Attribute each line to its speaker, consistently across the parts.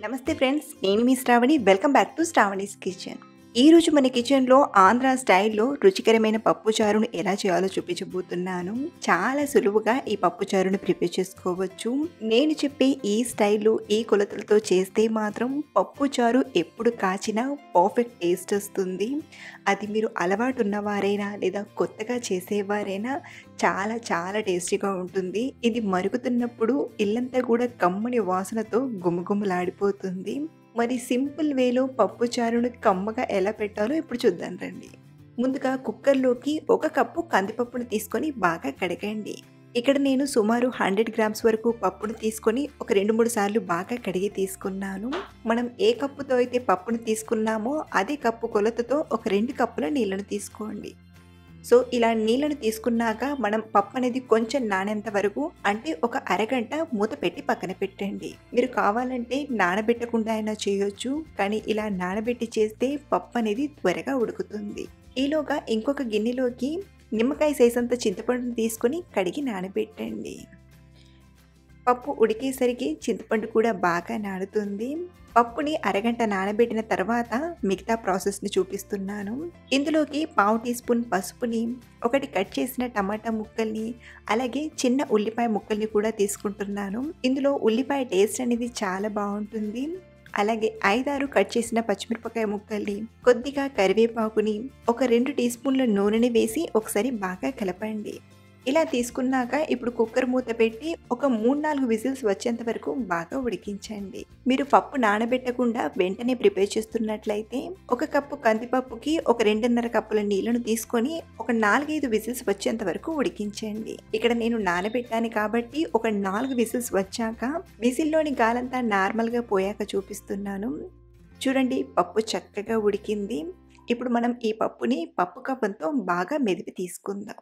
Speaker 1: నమస్తే ఫ్రెండ్స్ నేను మీ Sravani welcome back to Sravani's kitchen ఈ రోజు మన కిచెన్లో ఆంధ్ర స్టైల్లో రుచికరమైన పప్పు చారును ఎలా చేయాలో చూపించబోతున్నాను చాలా సులువుగా ఈ పప్పు చారును ప్రిపేర్ చేసుకోవచ్చు నేను చెప్పే ఈ స్టైల్లో ఈ కొలతలతో చేస్తే మాత్రం పప్పు చారు ఎప్పుడు కాచినా పర్ఫెక్ట్ టేస్ట్ వస్తుంది అది మీరు అలవాటు ఉన్నవారైనా లేదా కొత్తగా చేసేవారైనా చాలా చాలా టేస్టీగా ఉంటుంది ఇది మరుగుతున్నప్పుడు ఇల్లంతా కూడా కమ్మని వాసనతో గుమగుమలాడిపోతుంది మరి సింపుల్ వేలో పప్పు చారును కమ్మగా ఎలా పెట్టాలో ఇప్పుడు చూద్దాం రండి ముందుగా కుక్కర్లోకి ఒక కప్పు కందిపప్పును తీసుకొని బాగా కడగండి ఇక్కడ నేను సుమారు హండ్రెడ్ గ్రామ్స్ వరకు పప్పును తీసుకొని ఒక రెండు మూడు సార్లు బాగా కడిగి తీసుకున్నాను మనం ఏ కప్పుతో అయితే పప్పును తీసుకున్నామో అదే కప్పు కొలతతో ఒక రెండు కప్పుల నీళ్ళను తీసుకోండి సో ఇలా నీళ్ళను తీసుకున్నాక మనం పప్పు అనేది కొంచెం నానేంత వరకు అంటే ఒక అరగంట మూత పెట్టి పక్కన పెట్టండి మీరు కావాలంటే నానబెట్టకుండా అయినా చేయొచ్చు కానీ ఇలా నానబెట్టి చేస్తే పప్పు అనేది త్వరగా ఉడుకుతుంది ఈలోగా ఇంకొక గిన్నెలోకి నిమ్మకాయ సైజంత చింతపండును తీసుకొని కడిగి నానబెట్టండి పప్పు ఉడికేసరికి చింతపండు కూడా బాగా నానుతుంది పప్పుని అరగంట నానబెట్టిన తర్వాత మిగతా ప్రాసెస్ని చూపిస్తున్నాను ఇందులోకి పావు టీ స్పూన్ పసుపుని ఒకటి కట్ చేసిన టమాటా ముక్కల్ని అలాగే చిన్న ఉల్లిపాయ ముక్కల్ని కూడా తీసుకుంటున్నాను ఇందులో ఉల్లిపాయ టేస్ట్ అనేది చాలా బాగుంటుంది అలాగే ఐదారు కట్ చేసిన పచ్చిమిరపకాయ ముక్కల్ని కొద్దిగా కరివేపాకుని ఒక రెండు టీ స్పూన్ల నూనెని వేసి ఒకసారి బాగా కలపండి ఇలా తీసుకున్నాక ఇప్పుడు కుక్కర్ మూత పెట్టి ఒక మూడు నాలుగు విజిల్స్ వచ్చేంత వరకు బాగా ఉడికించండి మీరు పప్పు నానబెట్టకుండా వెంటనే ప్రిపేర్ చేస్తున్నట్లయితే ఒక కప్పు కందిపప్పుకి ఒక రెండున్నర కప్పుల నీళ్లను తీసుకొని ఒక నాలుగైదు విజిల్స్ వచ్చేంత వరకు ఉడికించండి ఇక్కడ నేను నానబెట్టాను కాబట్టి ఒక నాలుగు విజిల్స్ వచ్చాక విజిల్లోని గాలంతా నార్మల్గా పోయాక చూపిస్తున్నాను చూడండి పప్పు చక్కగా ఉడికింది ఇప్పుడు మనం ఈ పప్పుని పప్పు కప్పంతో బాగా మెదిపి తీసుకుందాం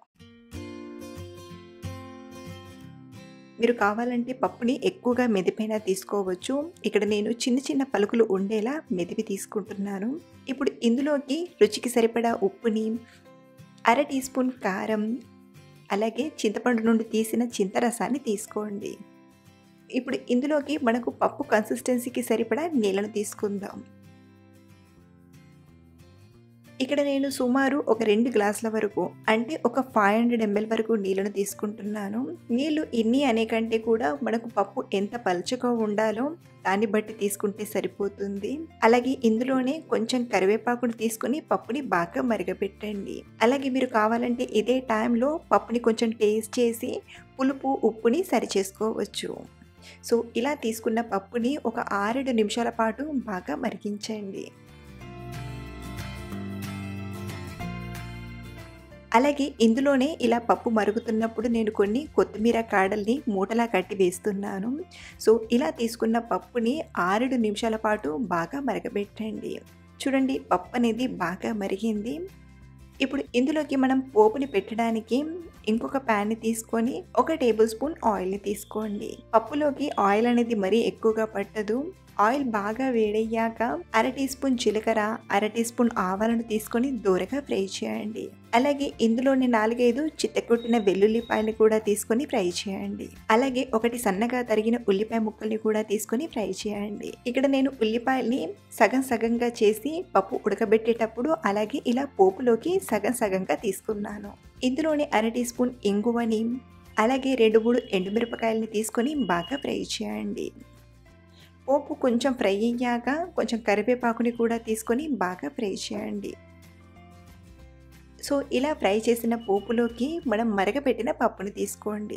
Speaker 1: మీరు కావాలంటే పప్పుని ఎక్కువగా మెదిపైనా తీసుకోవచ్చు ఇక్కడ నేను చిన్న చిన్న పలుకులు ఉండేలా మెదిపి తీసుకుంటున్నాను ఇప్పుడు ఇందులోకి రుచికి సరిపడా ఉప్పుని అర టీ స్పూన్ కారం అలాగే చింతపండు నుండి తీసిన చింతరసాన్ని తీసుకోండి ఇప్పుడు ఇందులోకి మనకు పప్పు కన్సిస్టెన్సీకి సరిపడా నీళ్ళను తీసుకుందాం ఇక్కడ నేను సుమారు ఒక రెండు గ్లాసుల వరకు అంటే ఒక ఫైవ్ హండ్రెడ్ ఎంఎల్ వరకు నీళ్ళను తీసుకుంటున్నాను నీళ్ళు ఇన్ని అనే కంటే కూడా మనకు పప్పు ఎంత పలుచగా ఉండాలో దాన్ని బట్టి తీసుకుంటే సరిపోతుంది అలాగే ఇందులోనే కొంచెం కరివేపాకును తీసుకుని పప్పుని బాగా మరగపెట్టండి అలాగే మీరు కావాలంటే ఇదే టైంలో పప్పుని కొంచెం టేస్ట్ చేసి పులుపు ఉప్పుని సరి చేసుకోవచ్చు సో ఇలా తీసుకున్న పప్పుని ఒక ఆరేడు నిమిషాల పాటు బాగా మరిగించండి అలాగే ఇందులోనే ఇలా పప్పు మరుగుతున్నప్పుడు నేను కొన్ని కొత్తిమీర కాడల్ని మూటలా కట్టి వేస్తున్నాను సో ఇలా తీసుకున్న పప్పుని ఆరేడు నిమిషాల పాటు బాగా మరగబెట్టండి చూడండి పప్పు అనేది బాగా మరిగింది ఇప్పుడు ఇందులోకి మనం పోపుని పెట్టడానికి ఇంకొక ప్యాన్ని తీసుకొని ఒక టేబుల్ స్పూన్ ఆయిల్ని తీసుకోండి పప్పులోకి ఆయిల్ అనేది మరీ ఎక్కువగా పట్టదు ఆయిల్ బాగా వేడయ్యాక అర టీ స్పూన్ జీలకర్ర అర టీ స్పూన్ ఆవాలను తీసుకొని దూరగా ఫ్రై చేయండి అలాగే ఇందులోని నాలుగైదు చిత్తకొట్టిన వెల్లుల్లిపాయలు కూడా తీసుకొని ఫ్రై చేయండి అలాగే ఒకటి సన్నగా తరిగిన ఉల్లిపాయ ముక్కల్ని కూడా తీసుకొని ఫ్రై చేయండి ఇక్కడ నేను ఉల్లిపాయల్ని సగం సగంగా చేసి పప్పు ఉడకబెట్టేటప్పుడు అలాగే ఇలా పోపులోకి సగం సగంగా తీసుకున్నాను ఇందులోని అర టీ స్పూన్ ఇంగువని అలాగే రెండు మూడు ఎండుమిరపకాయలని తీసుకొని బాగా ఫ్రై చేయండి పోపు కొంచెం ఫ్రై అయ్యాక కొంచెం కరివేపాకుని కూడా తీసుకొని బాగా ఫ్రై చేయండి సో ఇలా ఫ్రై చేసిన పోపులోకి మనం మరగపెట్టిన పప్పుని తీసుకోండి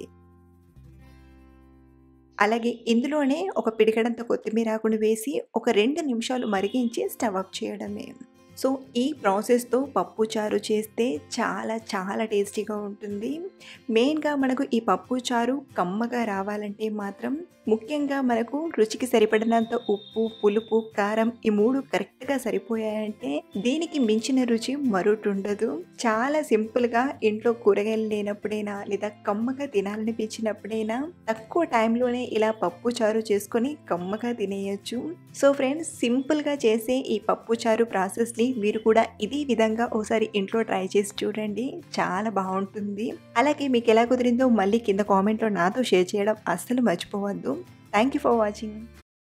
Speaker 1: అలాగే ఇందులోనే ఒక పిడికడంత కొత్తిమీరాకుని వేసి ఒక రెండు నిమిషాలు మరిగించి స్టవ్ ఆఫ్ చేయడమే సో ఈ ప్రాసెస్తో పప్పు చారు చేస్తే చాలా చాలా టేస్టీగా ఉంటుంది మెయిన్గా మనకు ఈ పప్పు చారు కమ్మగా రావాలంటే మాత్రం ముఖ్యంగా మనకు రుచికి సరిపడినంత ఉప్పు పులుపు కారం ఈ మూడు కరెక్ట్గా సరిపోయాయంటే దీనికి మించిన రుచి మరొకటి ఉండదు చాలా సింపుల్గా ఇంట్లో కూరగాయలు లేనప్పుడైనా లేదా కమ్మగా తినాలనిపించినప్పుడైనా తక్కువ టైంలోనే ఇలా పప్పు చారు చేసుకొని కమ్మగా తినేయచ్చు సో ఫ్రెండ్స్ సింపుల్గా చేసే ఈ పప్పు చారు ప్రాసెస్ని మీరు కూడా ఇదే విధంగా ఒకసారి ఇంట్లో ట్రై చేసి చూడండి చాలా బాగుంటుంది అలాగే మీకు ఎలా కుదిరిందో మళ్ళీ కింద కామెంట్లో నాతో షేర్ చేయడం అస్సలు మర్చిపోవద్దు థ్యాంక్ యూ ఫర్ వాచింగ్